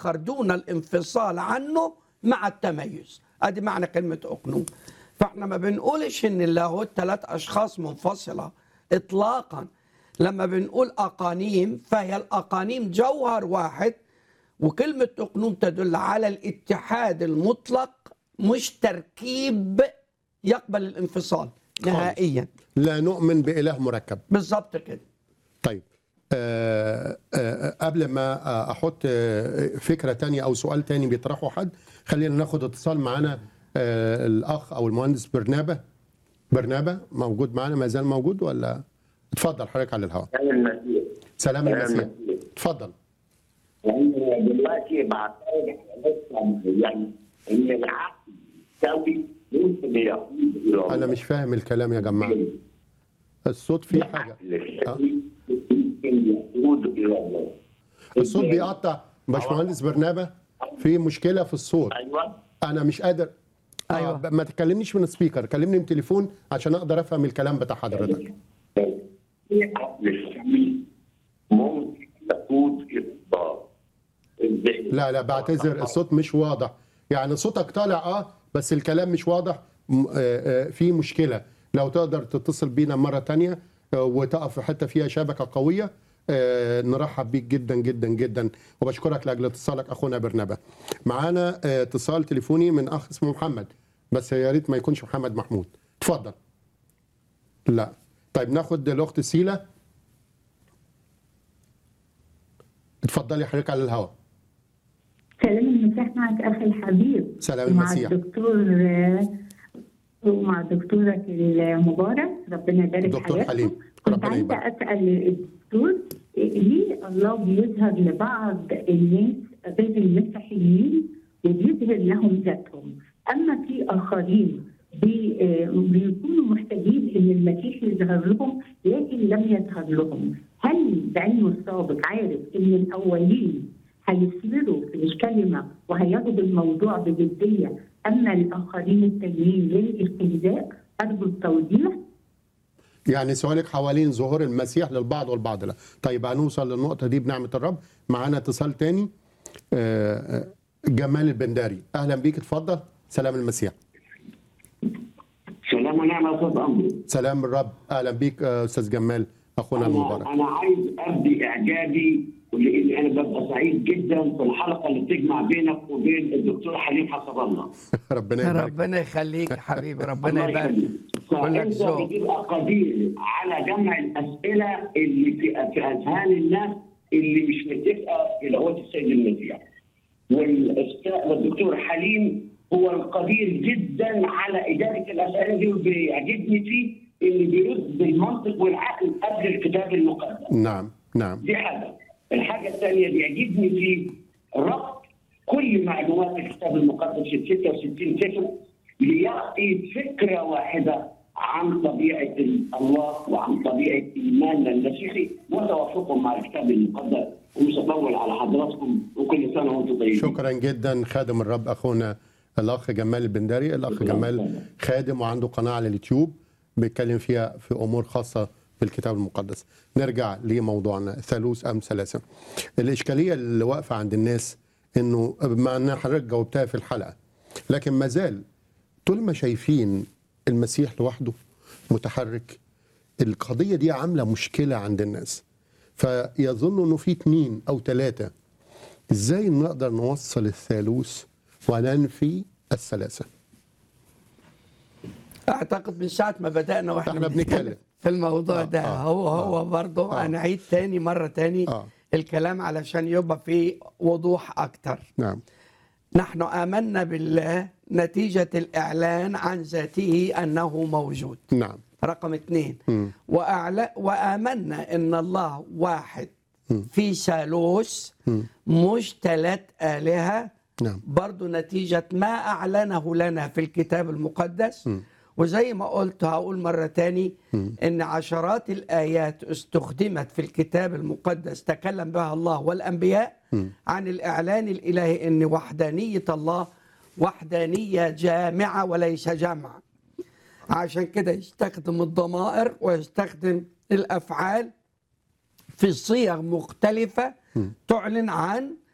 آخر دون الانفصال عنه مع التميز ادي معنى كلمة أقنوم فاحنا ما بنقولش ان اللاهوت ثلاث اشخاص منفصلة اطلاقا لما بنقول اقانيم فهي الاقانيم جوهر واحد وكلمة أقنوم تدل على الاتحاد المطلق مش تركيب يقبل الانفصال نهائيا لا نؤمن بإله مركب بالظبط كده طيب آه آه قبل ما آه، احط آه، فكره تانية او سؤال تاني بيطرحه حد خلينا ناخد اتصال معانا آه الاخ او المهندس برنابه برنابه موجود معانا ما زال موجود ولا اتفضل حضرتك على الهواء سلام المسيح سلام سلام المسيح المسيح اتفضل يعني دلوقتي بعترض على نقطة يعني ان العقل سوي ممكن يقود الى انا مش فاهم الكلام يا جماعه الصوت فيه حاجه العقل السوي ممكن يقود الى الله الصوت بيقطع باشمهندس برنابه في مشكله في الصوت ايوه انا مش قادر أيوة. آه ما تكلمنيش من السبيكر كلمني من تليفون عشان اقدر افهم الكلام بتاع حضرتك العقل السوي ممكن يقود الى الله ازاي؟ لا لا بعتذر الصوت مش واضح يعني صوتك طالع اه بس الكلام مش واضح م- آه، آه، في مشكلة لو تقدر تتصل بينا مرة تانية آه، وتقف في حتة فيها شبكة قوية آه، نرحب بيك جدا جدا جدا وبشكرك لاجل اتصالك اخونا برنابا معانا آه، اتصال تليفوني من اخ اسمه محمد بس يا ريت ما يكونش محمد محمود اتفضل لا طيب ناخد الاخت سيلا اتفضلي حضرتك على الهواء سلام المسيح معك اخي الحبيب سلام ومع المسيح. الدكتور آه، ومع دكتورك المبارك ربنا يبارك دكتور حياته. حليم. كنت ربنا عايزه يبارك. اسال الدكتور إيه ليه الله بيظهر لبعض الناس غير المسيحيين وبيظهر لهم ذاتهم اما في اخرين بي آه، بيكونوا محتاجين ان المسيح يظهر لهم لكن لم يظهر لهم هل بعلمه السابق عارف ان الاولين هيثمروا في الكلمه وهياخدوا الموضوع بجديه اما الاخرين التانيين للاستهزاء ارجو التوضيح يعني سؤالك حوالين ظهور المسيح للبعض والبعض لا طيب هنوصل للنقطة دي بنعمة الرب معانا اتصال تاني آه، آه، جمال البنداري أهلا بيك اتفضل سلام المسيح سلام ونعم يا استاذ امري سلام الرب أهلا بيك آه، أستاذ جمال أخونا انا المبارك انا عايز ابدي اعجابي لان انا ببقى سعيد جدا في الحلقه اللي بتجمع بينك وبين الدكتور حليم حسب الله ربنا يبارك ربنا يخليك يا حبيبي ربنا الله يبارك يخليك. كلك فانت ذوق بتبقى قدير على جمع الاسئله اللي في في اذهان الناس اللي مش متفقه في لاهوت السيد المسيح. والاستاذ والدكتور حليم هو القدير جدا على اداره الاسئله دي وبيعجبني فيه اللي بيرد بالمنطق والعقل قبل الكتاب المقدس. نعم نعم دي حاجه. الحاجه الثانيه بيعجبني فيه ربط كل معلومات الكتاب المقدس ال 66 سفر ليعطي فكره واحده عن طبيعه الله وعن طبيعه ايماننا المسيحي وتوافقهم مع الكتاب المقدس ومش هطول على حضراتكم وكل سنه وانتم طيبين. شكرا جدا خادم الرب أخونا الأخ جمال البنداري الأخ شكراً. جمال خادم وعنده قناة على اليوتيوب بيتكلم فيها في أمور خاصة بالكتاب المقدس نرجع لموضوعنا ثالوث أم ثلاثة الإشكالية اللي واقفة عند الناس إنه مع إن حضرتك جاوبتها في الحلقة لكن ما زال طول ما شايفين المسيح لوحده متحرك القضية دي عاملة مشكلة عند الناس فيظنوا إنه في اتنين أو ثلاثة ازاي نقدر نوصل الثالوث وننفي الثلاثه اعتقد من ساعه ما بدانا واحنا إحنا بنتكلم. في الموضوع آه، ده آه، هو هو آه، برضه آه. هنعيد تاني مره تاني آه. الكلام علشان يبقى فيه وضوح اكتر نعم نحن آمنا بالله نتيجة الإعلان عن ذاته أنه موجود نعم رقم اثنين مم. وأعل... وآمنا أن الله واحد مم. في ثالوث مم. مش ثلاث آلهة نعم برضو نتيجة ما أعلنه لنا في الكتاب المقدس مم. وزي ما قلت هقول مرة تاني مم. إن عشرات الآيات استخدمت في الكتاب المقدس تكلم بها الله والأنبياء مم. عن الإعلان الإلهي إن وحدانية الله وحدانية جامعة وليس جمع عشان كده يستخدم الضمائر ويستخدم الأفعال في صيغ مختلفة تعلن عن